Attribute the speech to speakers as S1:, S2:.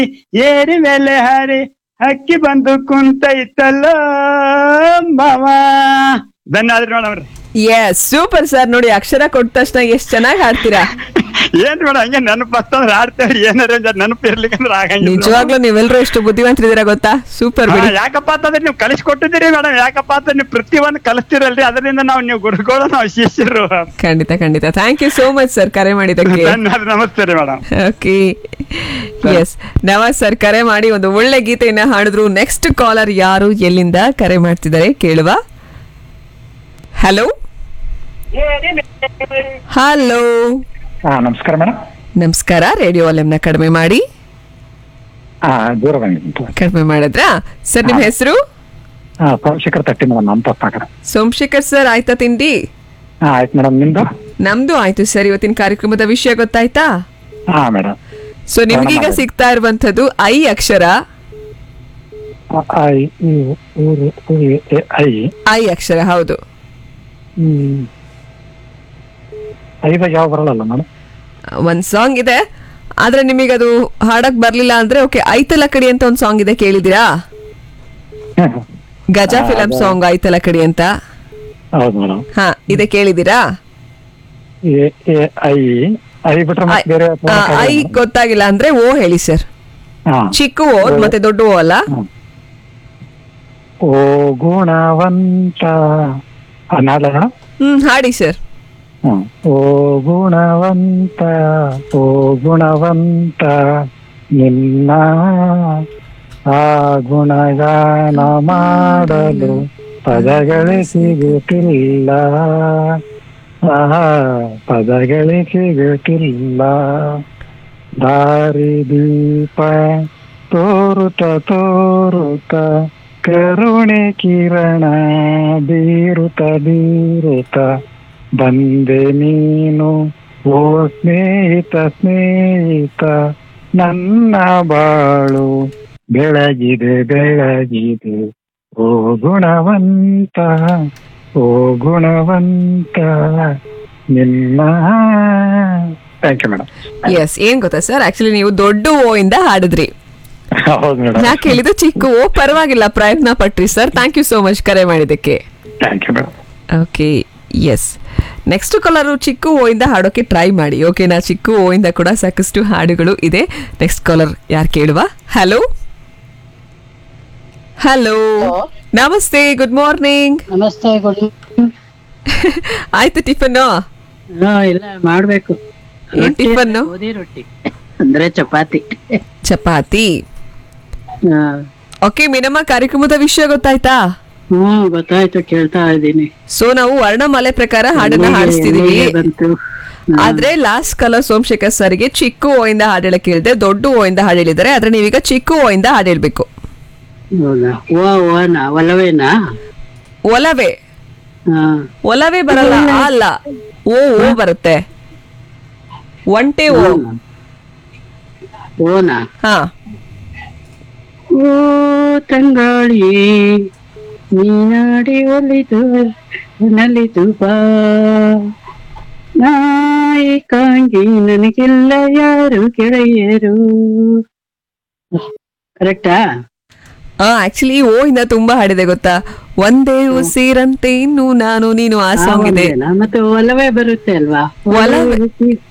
S1: ಏರಿ ಮೇಲೆ ಹಾರಿ ಹಕ್ಕಿ ಬಂದು ಕುಂತೈತಲ್ಲ ಮಾವ ಧನ್ಯವಾದ್ರಿ ಮೇಡಮ್ ರೀ
S2: ಎಸ್ ಸೂಪರ್ ಸರ್ ನೋಡಿ ಅಕ್ಷರ ಕೊಟ್ಟ ತಕ್ಷಣ ಎಷ್ಟ್ ಚೆನ್ನಾಗಿ ಹಾಡ್ತೀರಾ
S1: ಏನ್ ಮೇಡಮ್ ಹಂಗೆ ನೆನಪು ಅಂತಂದ್ರೆ ಆಡ್ತೇವ್ರಿ ಏನಾರ ಒಂದ್ ನೆನಪು ಇರ್ಲಿಕ್ಕಂದ್ರ ಆಗಂಗಿಲ್ಲ
S2: ನಿಜವಾಗ್ಲೂ ನೀವೆಲ್ಲರೂ ಎಷ್ಟು ಬುದ್ಧಿವಂತರಿದ್ದೀರಾ ಗೊತ್ತಾ ಸೂಪರ್
S1: ಹಾ,
S2: ಬಿಡಿ
S1: ಯಾಕಪ್ಪ ಅಂತಂದ್ರೆ ನೀವು ಕಲಿಸಿ ಕೊಟ್ಟಿದ್ದೀರಿ ಮೇಡಮ್ ಯಾಕಪ್ಪ ಅಂತ ನೀವು ಪ್ರತಿಯೊಂದು ಕಲಿಸ್ತಿರಲ್ರಿ ಅದರಿಂದ ನಾವು ನೀವು ಗುರುಗಳು ನಾವು ಶಿಷ್ಯರು
S2: ಖಂಡಿತ ಖಂಡಿತ thank you so much sir ಕರೆ ಮಾಡಿದ್ದಕ್ಕೆ
S1: ಧನ್ಯವಾದ ನಮಸ್ತೆ ರೀ madam
S2: okay yes Nawaz sir ಕರೆ ಮಾಡಿ ಒಂದು ಒಳ್ಳೆ ಗೀತೆಯನ್ನ ಹಾಡಿದ್ರು ನೆಕ್ಸ್ಟ್ ಕಾಲರ್ ಯಾರು ಎಲ್ಲಿಂದ ಕರೆ ಮಾಡ್ತಿದ್ದಾರೆ ಕೇಳುವ ಹಲೋ ಹಲೋ
S3: ಹಾ ನಮಸ್ಕಾರ ಮೇಡಮ್
S2: ನಮಸ್ಕಾರ ರೇಡಿಯೋ ವಾಲ್ಯೂಮ್ನ ಕಡಿಮೆ ಮಾಡಿ
S3: ಹಾ ದೂರ ಬಂದಿದ್ದು
S2: ಕಡಿಮೆ ಮಾಡಿದ್ರಾ ಸರ್ ನಿಮ್ಮ ಹೆಸರು
S3: ಹಾ ಸೋಮಶೇಖರ್ ತಟ್ಟಿ ಮೇಡಮ್ ನಮ್ಮ ತಪ್ಪಾಕರ
S2: ಸೋಮಶೇಖರ್ ಸರ್ ಆಯ್ತಾ ತಿಂಡಿ
S3: ಹಾ ಆಯ್ತು ಮೇಡಮ್ ನಿಮ್ದು
S2: ನಮ್ದು ಆಯ್ತು ಸರ್ ಇವತ್ತಿನ ಕಾರ್ಯಕ್ರಮದ ವಿಷಯ ಗೊತ್ತಾಯ್ತಾ
S3: ಹಾ ಮೇಡಮ್
S2: ಸೊ ನಿಮ್ಗೀಗ ಸಿಗ್ತಾ ಇರುವಂತದ್ದು ಐ ಅಕ್ಷರ
S3: ಐ ಉ, ಊರು, ಉ, ಎ, ಐ
S2: ಐ ಅಕ್ಷರ ಹೌದು
S3: ಹ್ಮ್. ಐದಾಗ ಯಾವ ಬರಲ್ಲ ಮೇಡಮ್
S2: ಒಂದ್ ಸಾಂಗ್ ಇದೆ ಆದ್ರೆ ನಿಮಗದು ಹಾಡಕ್ ಬರ್ಲಿಲ್ಲ ಅಂದ್ರೆ ಓಕೆ ಐತಲ ಕಡಿ ಅಂತ ಒಂದ್ ಸಾಂಗ್ ಇದೆ ಕೇಳಿದಿರಾ ಗಜಾ ಫಿಲಂ ಸಾಂಗ್ ಐತಲ ಕಡಿ ಅಂತ
S3: ಹೌದು ಮೇಡಮ್
S2: ಹಾ ಇದೆ ಕೇಳಿದಿರಾ
S3: ಎ ಎ ಐ ಐ ಬಿಟ್ರೆ ಮತ್ತೆ ಬೇರೆ
S2: ಆ, ಐ ಗೊತ್ತಾಗಿಲ್ಲ ಅಂದ್ರೆ ಓ ಹೇಳಿ ಸರ್
S3: ಹಾ
S2: ಚಿಕ್ಕ ಓ ಮತ್ತೆ ದೊಡ್ಡ ಓ ಅಲ್ಲ
S3: ಓ ಗುಣವಂತ ನಾಳೆ ಮೇಡಮ್
S2: ಹ್ಮ್ ಹಾಡಿ ಸರ್
S3: ಹ್ಮ್. ಓ ಗುಣವಂತ ಓ ಗುಣವಂತ ನಿನ್ನ ಆ ಗುಣಗಾನ ಮಾಡಲು ಪದಗಳೇ ಸಿಗುತ್ತಿಲ್ಲ ಆ ಪದಗಳೇ ಸಿಗುತ್ತಿಲ್ಲ ದಾರಿ ದೀಪ ತೋರುತ್ತ ತೋರುತ್ತ ಕರುಣೆ ಕಿರಣ ಬೀರುತ್ತ ಬೀರುತ್ತ ಬಂದೆ ನೀನು ಓ ಸ್ನೇಹಿತ ಸ್ನೇಹಿತ ನನ್ನ ಬಾಳು ಬೆಳಗಿದೆ ಬೆಳಗಿದೆ ಓ ಗುಣವಂತ ಓ ಗುಣವಂತ ನಿನ್ನ ಥ್ಯಾಂಕ್ ಯು ಮೇಡಮ್
S2: ಎಸ್ ಏನ್ ಗೊತ್ತಾ ಸರ್ ಆಕ್ಚುಲಿ ನೀವು ದೊಡ್ಡ ಓ ಇಂದ ಹಾಡಿದ್ರಿ
S3: ಹೌದು ಮೇಡಮ್
S2: ಯಾಕೆ ಹೇಳಿದ್ದು ಚಿಕ್ಕ ಓ ಪರವಾಗಿಲ್ಲ ಪ್ರಯತ್ನ ಪಟ್ರಿ sir thank you so much ಕರೆ ಮಾಡಿದ್ದಕ್ಕೆ
S3: thank you madam
S2: okay yes next caller ಚಿಕ್ಕ ಓ ಇಂದ ಹಾಡೋಕೆ ಟ್ರೈ ಮಾಡಿ ಓಕೆನಾ ಚಿಕ್ಕ ಓ ಇಂದ ಕೂಡ ಸಾಕಷ್ಟು ಹಾಡುಗಳು ಇದೆ ನೆಕ್ಸ್ಟ್ ಕಾಲರ್ ಯಾರು ಕೇಳುವ ಹಲೋ ಹಲೋ ನಮಸ್ತೆ ಗುಡ್ ಮಾರ್ನಿಂಗ್
S4: ನಮಸ್ತೆ ಗುಡ್
S2: ಆಯ್ತು ಟಿಫನ್
S4: ಹಾ ಇಲ್ಲ ಮಾಡ್ಬೇಕು
S2: ಏನ್ ಟಿಫನ್
S4: ಗೋಧಿ ರೊಟ್ಟಿ ಅಂದ್ರೆ ಚಪಾತಿ
S2: ಚಪಾತಿ
S4: ಹಾ.
S2: ಓಕೆ ಮಿನಮ್ಮ ಕಾರ್ಯಕ್ರಮದ ವಿಷಯ ಗೊತ್ತಾಯ್ತಾ
S4: ಹ್ಮ್ ಗೊತ್ತಾಯ್ತು ಕೇಳ್ತಾ ಇದ್ದೀನಿ
S2: ಸೊ ನಾವು ವರ್ಣಮಾಲೆ ಪ್ರಕಾರ ಹಾಡನ್ನ ಹಾಡಿಸ್ತಿದೀವಿ
S4: ಹೇಗೆ ಬಂತು
S2: ಆದ್ರೆ ಲಾಸ್ಟ್ ಕಲರ್ ಸೋಮಶೇಖರ್ ಸರ್ಗೆ ಚಿಕ್ಕ ಓ ಇಂದ ಹಾಡು ಹೇಳಕ್ ಹೇಳಿದೆ ದೊಡ್ಡ ಓ ಇಂದ ಹಾಡು ಹೇಳಿದ್ದಾರೆ ಆದ್ರೆ ನೀವೀಗ ಚಿಕ್ಕ ಓ ಇಂದ ಹಾಡು ಹೇಳ್ಬೇಕು
S4: ಹೌದಾ ಓ ಓನಾ ಒಲವೇನಾ
S2: ಒಲವೇ
S4: ಹಾ
S2: ಒಲವೇ ಬರಲ್ಲ ಆ ಅಲ್ಲ ಓ ಓ ಬರುತ್ತೆ ಒಂಟೆ ಓ
S4: ಓನಾ
S2: ಹಾ
S4: ಓ ತಂಗಾಳಿ ನೀನಾಡಿ ಒಲಿದು ನಲಿದು ಬಾ ನಾಯಿ ಕಾಂಗಿ ನನಗಿಲ್ಲ ಯಾರು ಗೆಳೆಯರು ಕರೆಕ್ಟಾ
S2: ಆ ಆಕ್ಚುಲಿ ಓ ಇಂದ ತುಂಬಾ ಹಾಡಿದೆ ಗೊತ್ತಾ ಒಂದೇ ಉಸಿರಂತೆ ಇನ್ನು ನಾನು ನೀನು ಆ ಸಾಂಗ್ ಇದೆ
S4: ಮತ್ತೆ ಒಲವೇ ಬರುತ್ತೆ ಅಲ್ವಾ
S2: ಒಲವೇ-
S4: ಒಲವೇ